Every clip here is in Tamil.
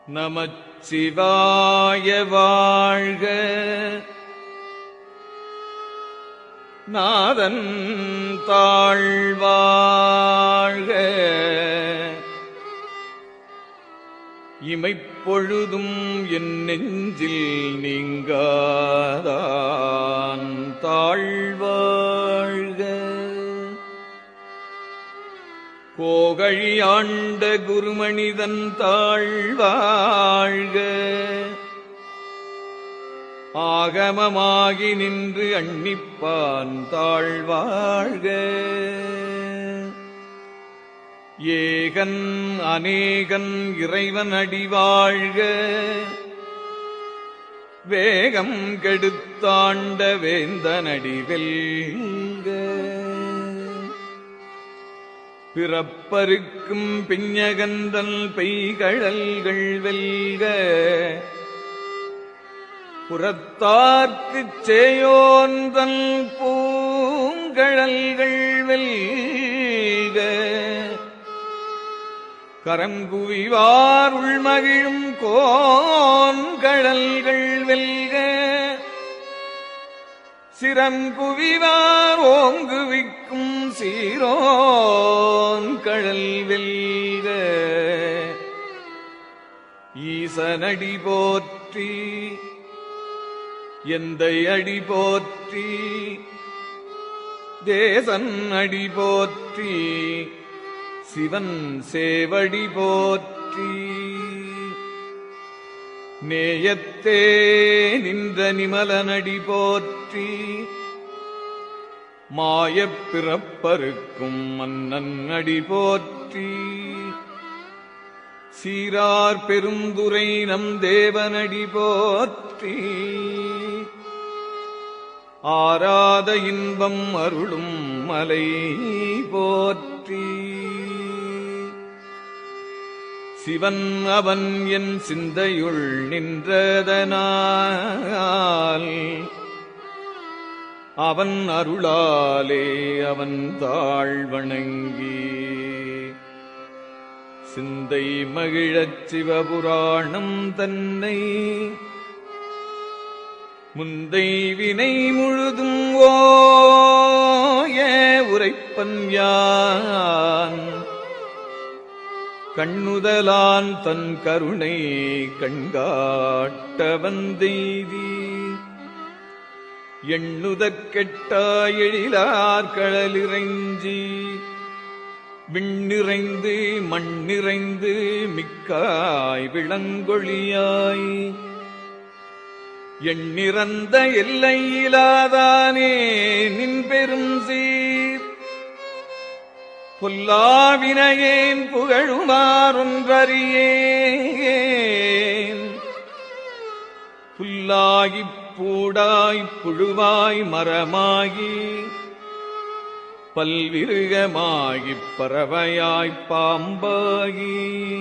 நமச்சிவாய வாழ்க நாதன் தாழ்வாழ்க இமைப்பொழுதும் என் நெஞ்சில் நீங்காதான் தாழ்வாழ்க கோகழி ஆண்ட குருமணிதன் தாழ்வாழ்க ஆகமமாகி நின்று அண்ணிப்பான் தாழ்வாழ்க ஏகன் அநேகன் இறைவன் அடிவாழ்க வேகம் கெடுத்தாண்ட வேந்தனடி வெல்க பிறப்பருக்கும் பிஞகந்தல் பெய்கழல்கள் வெல்க புறத்தார்க்குச் சேயோந்தல் பூங்கழல்கள் வெல்க கரங்குவிவார் உள்மகிழும் கோன்கழல்கள் வெல்க சிறங்குவிவார் ஓங்குவிக்கும் சீரோன் கழல் வெல்க ஈசனடி போற்றி எந்தை அடி போற்றி தேசன் அடி போற்றி சிவன் சேவடி போற்றி நேயத்தே நின்ற நிமலனடி போற்றி மாயப் பிறப்பருக்கும் மன்னன் அடி போற்றி சீரார் பெருந்துரை நம் தேவனடி போற்றி ஆராத இன்பம் அருளும் மலை போற்றி சிவன் அவன் என் சிந்தையுள் நின்றதனால் அவன் அருளாலே அவன் தாழ் வணங்கி சிந்தை மகிழச் சிவபுராணம் தன்னை முந்தை வினை முழுதும் ஓய உரைப்பன் யான் கண்ணுதலான் தன் கருணை கண்காட்ட வந்தெய்தி எண்ணுதற் கெட்டா எழிலார் கடலிறைஞ்சி விண்ணிறைந்து மண்ணிறைந்து மிக்காய் விளங்கொழியாய் எண்ணிறந்த எல்லையிலாதானே நின் பெரும் சீர் பொல்லாவினையேன் புகழுமாறொன்றறியேன் புல்லாகிப் பூடாய் புழுவாய் மரமாகி பல்விருகமாகிப் பறவையாய்ப் பாம்பாகி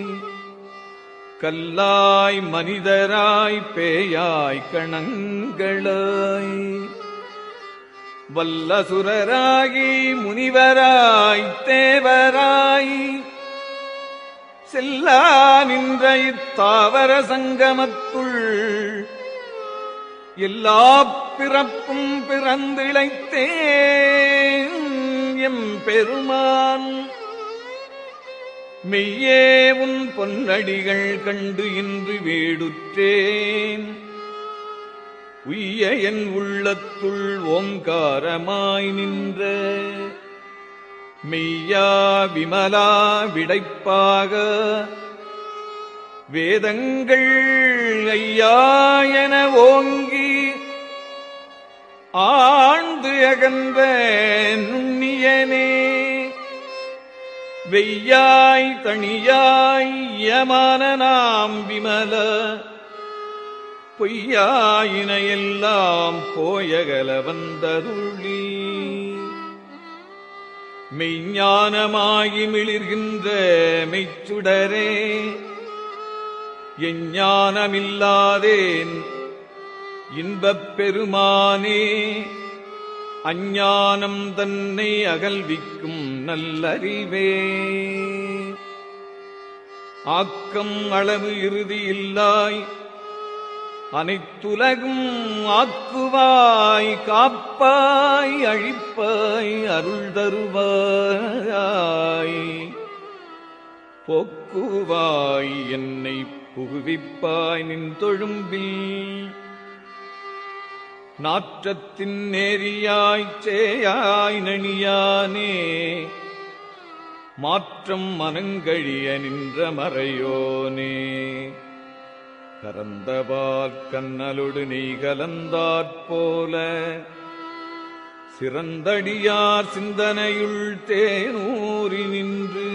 கல்லாய் மனிதராய் பேயாய் கணங்களாய் வல்லசுரராகி முனிவராய் தேவராய் செல்லா நின்ற இத்தாவர சங்கமத்துள் எல்லா பிறப்பும் பிறந்திழைத்தேன் எம் பெருமான் மெய்யே உன் பொன்னடிகள் கண்டு இன்று வீடுற்றேன் உய்ய என் உள்ளத்துள் ஓங்காரமாய் நின்ற மெய்யா விமலா விடைப்பாக வேதங்கள் ஐயா என ஓங்கி ஆழ்ந்து அகன்ற நுண்ணியனே வெய்யாய் தனியாய் யமான நாம் விமல பொய்யாயினையெல்லாம் போயகல வந்தருளி மெய்ஞானமாகி மிளிர்கின்ற மெய்ச்சுடரே எஞ்ஞானமில்லாதேன் இன்பப் பெருமானே அஞ்ஞானம் தன்னை அகல்விக்கும் நல்லறிவே ஆக்கம் அளவு இறுதி இல்லாய் அனைத்துலகும் ஆக்குவாய் காப்பாய் அழிப்பாய் அருள் தருவாய் போக்குவாய் என்னை புகுவிப்பாய் நின் தொழும்பில் நாற்றத்தின் நேரியாய்ச் சேயாய் நணியானே மாற்றம் மனங்கழிய நின்ற மறையோனே கரந்தவார் கண்ணலொடு நீ கலந்தாற்போல சிறந்தடியார் சிந்தனையுள் தேனூறி நின்று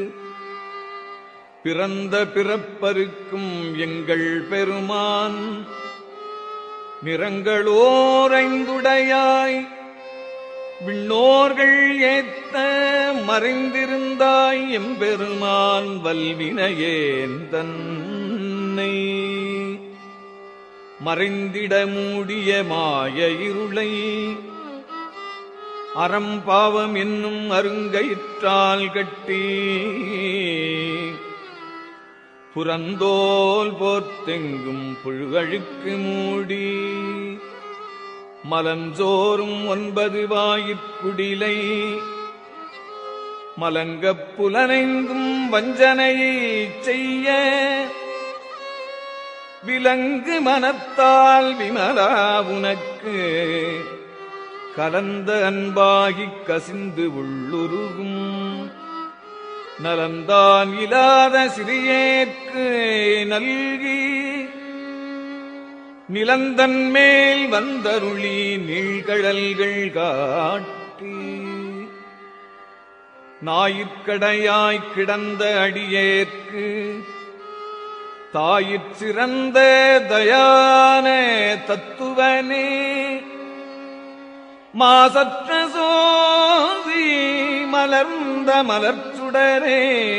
பிறந்த பிறப்பருக்கும் எங்கள் பெருமான் நிறங்களோரைந்துடையாய் விண்ணோர்கள் ஏத்த மறைந்திருந்தாய் எம்பெருமான் வல்வினையேன் தன்னை மறைந்திட மூடிய மாய இருளை அறம்பாவம் என்னும் அருங்கயிற்றால் கட்டி புறந்தோல் போர்த்தெங்கும் புழுகழுக்கு மூடி மலஞ்சோறும் ஒன்பது வாயிற்குடிலை மலங்கப் புலனைந்தும் வஞ்சனையை செய்ய விலங்கு மனத்தால் விமலா உனக்கு கலந்த அன்பாகிக் கசிந்து உள்ளுருகும் நலந்தான் இல்லாத சிறியேற்கு நல்கி நிலந்தன் மேல் வந்தருளி நீழ்கழல்கள் காட்டி ஞாயிற்கடையாய்க் கிடந்த அடியேற்கு தாயிற் சிறந்த தயான தத்துவனே மாசற்ற சோதி மலர்ந்த மலர்ச்சுடரே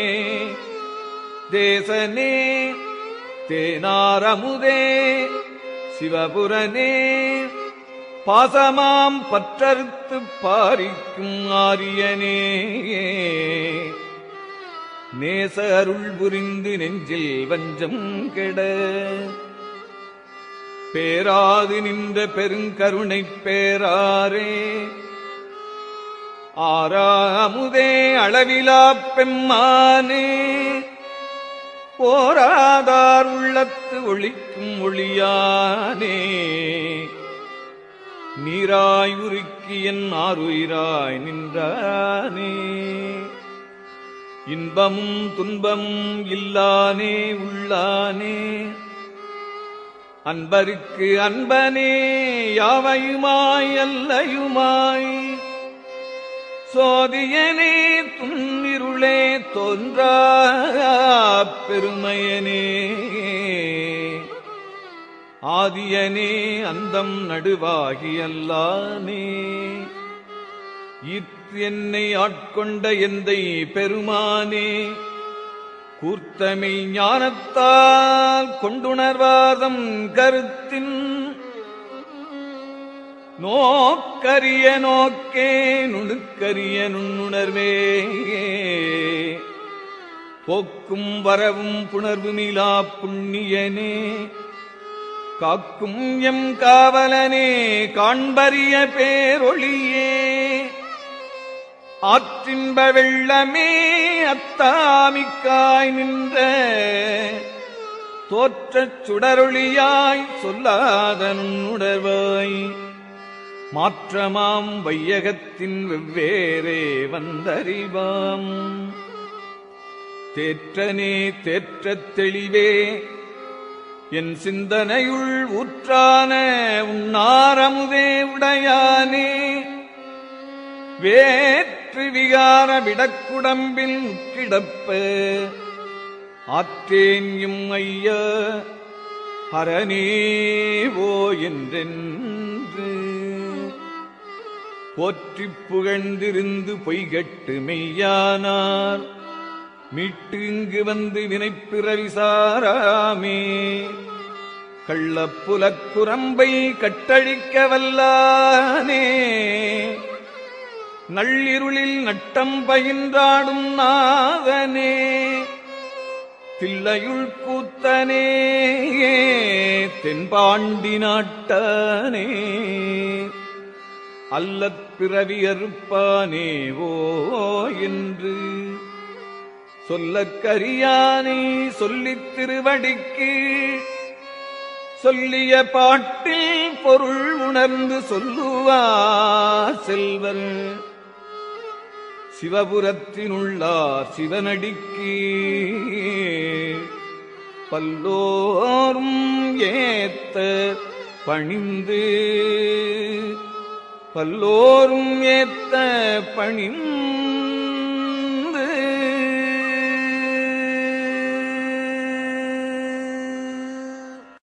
தேசனே தேனாரமுதே சிவபுரனே பாசமாம் பற்றறுத்து பாரிக்கும் ஆரியனே நேச அருள் புரிந்து நெஞ்சில் வஞ்சம் கெட பேராது நின்ற பெருங்கருணை பேராரே ஆறாமுதே அளவிலா பெம்மானே போராதார் உள்ளத்து ஒளிக்கும் ஒளியானே நீராய் உருக்கி என் ஆறுயிராய் நின்றானே இன்பமும் துன்பமும் இல்லானே உள்ளானே அன்பருக்கு அன்பனே யாவையுமாய் அல்லையுமாய் சோதியனே துன்னிருளே தோன்றா பெருமையனே ஆதியனே அந்தம் நடுவாகி அல்லானே இத் என்னை ஆட்கொண்ட எந்தை பெருமானே கூர்த்தமை ஞானத்தால் கொண்டுணர்வாதம் கருத்தின் நோக்கரிய நோக்கே நுணுக்கரிய நுண்ணுணர்வே போக்கும் வரவும் புணர்வுமிலா புண்ணியனே காக்கும் எம் காவலனே காண்பரிய பேரொளியே ஆற்றின்ப வெள்ளமே அத்தாமிக்காய் நின்ற தோற்றச் சுடரொளியாய் சொல்லாத நுண்ணுணர்வாய் மாற்றமாம் வையகத்தின் வெவ்வேறே வந்தறிவாம் தேற்றனே தேற்றத் தெளிவே என் சிந்தனையுள் ஊற்றான உன்னாரமுதே உடையானே வேற்று விகார விடக்குடம்பில் கிடப்ப ஆற்றேன் எம் ஐய ஹரனேவோ என்றென்று போற்றிப் புகழ்ந்திருந்து பொய்கட்டு மெய்யானார் மீட்டு இங்கு வந்து வினைப்பிறவி சாராமே கள்ளப்புலக் குரம்பை கட்டழிக்க வல்லானே நள்ளிருளில் நட்டம் பயின்றாடும் நாதனே தில்லையுள் கூத்தனே தென்பாண்டி நாட்டானே அல்லற் பிறவி அறுப்பானேவோ என்று சொல்லக் கரியானை சொல்லித் திருவடிக்கு சொல்லிய பாட்டில் பொருள் உணர்ந்து சொல்லுவார் செல்வர் சிவபுரத்தினுள்ளார் சிவனடிக்கு பல்லோரும் ஏத்த பணிந்து பல்லோரும் ஏத்த பணிந்து